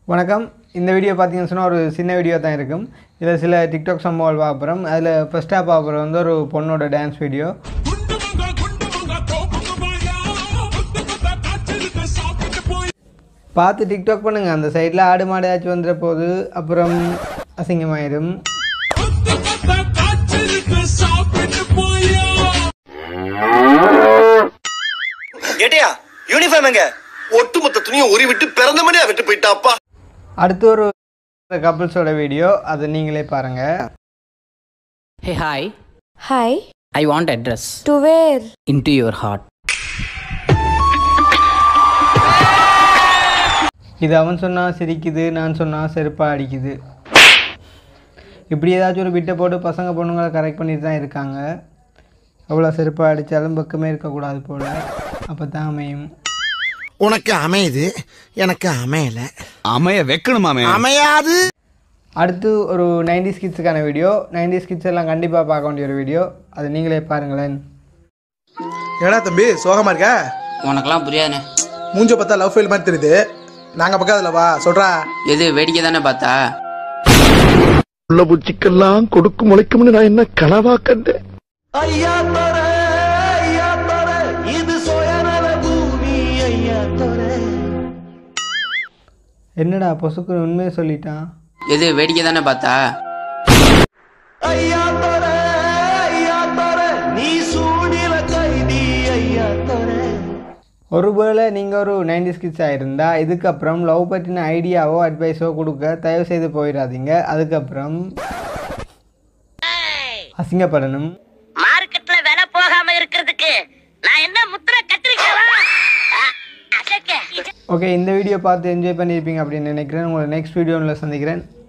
வணக்கம் இந்த வீடியோ பார்த்தீங்கன்னு சொன்னால் ஒரு சின்ன வீடியோ தான் இருக்கும் இதில் சில டிக்டாக் சம்பவங்கள் பார்க்குறோம் அதில் ஃபஸ்ட்டாக பார்க்குறது வந்து ஒரு பொண்ணோட டான்ஸ் வீடியோ பார்த்து டிக்டாக் பண்ணுங்க அந்த சைடில் ஆடு மாடு ஏதாச்சும் வந்துட போகுது அப்புறம் அசிங்கமாயிடும் ஏட்டியா யூனிஃபார்ம் எங்க ஒட்டுமொத்த துணியை உரி விட்டு பிறந்த மணியா விட்டு போயிட்டாப்பா அடுத்து ஒரு கப்புள்ஸோட வீடியோ அதை நீங்களே பாருங்கள் Hey, hi. Hi. I want address To where? into your heart. இது அவன் சொன்னால் சிரிக்குது நான் சொன்னால் செருப்பா அடிக்குது இப்படி ஏதாச்சும் ஒரு பிட்டை போட்டு பசங்க பொண்ணுங்களை கரெக்ட் பண்ணிட்டு தான் இருக்காங்க எவ்வளோ செருப்பா அடித்தாலும் பக்கமே இருக்கக்கூடாது போல் அப்போ தான் அமையும் உனக்கு அமையுது எனக்கு அமையல அமைய வைக்கணுமாமே அமையாது அடுத்து ஒரு நைன்டி கிட்ஸுக்கான வீடியோ நைன்டி கிட்ஸ் எல்லாம் கண்டிப்பாக பார்க்க வேண்டிய ஒரு வீடியோ அது நீங்களே பாருங்களேன் ஏடா தம்பி சோகமா இருக்க உனக்கெல்லாம் புரியாதுண்ணே மூஞ்ச பார்த்தா லவ் ஃபெயில் மாதிரி தெரியுது நாங்க பக்கத்துல வா சொல்றா எது வேடிக்கை தானே பார்த்தா உள்ள பூச்சிக்கெல்லாம் கொடுக்கு முளைக்கும்னு நான் என்ன கனவா கண்டேன் என்னடா பொசுக்கு உண்மையை சொல்லிட்டான் எது வேடிக்கை தானே பார்த்தா ஒருவேளை நீங்கள் ஒரு நைன்டி கிட்ஸ் ஆகிருந்தா இதுக்கப்புறம் லவ் பற்றின ஐடியாவோ அட்வைஸோ கொடுக்க தயவு செய்து போயிடாதீங்க அதுக்கப்புறம் அசிங்கப்படணும் மார்க்கெட்ல விலை போகாம இருக்கிறதுக்கு நான் என்ன முத்திர கத்திரிக்காவா அசக்க ஓகே இந்த வீடியோ பார்த்து என்ஜாய் பண்ணியிருப்பீங்க அப்படின்னு நினைக்கிறேன் உங்களை நெக்ஸ்ட் வீடியோவில் சந்திக்கிறேன்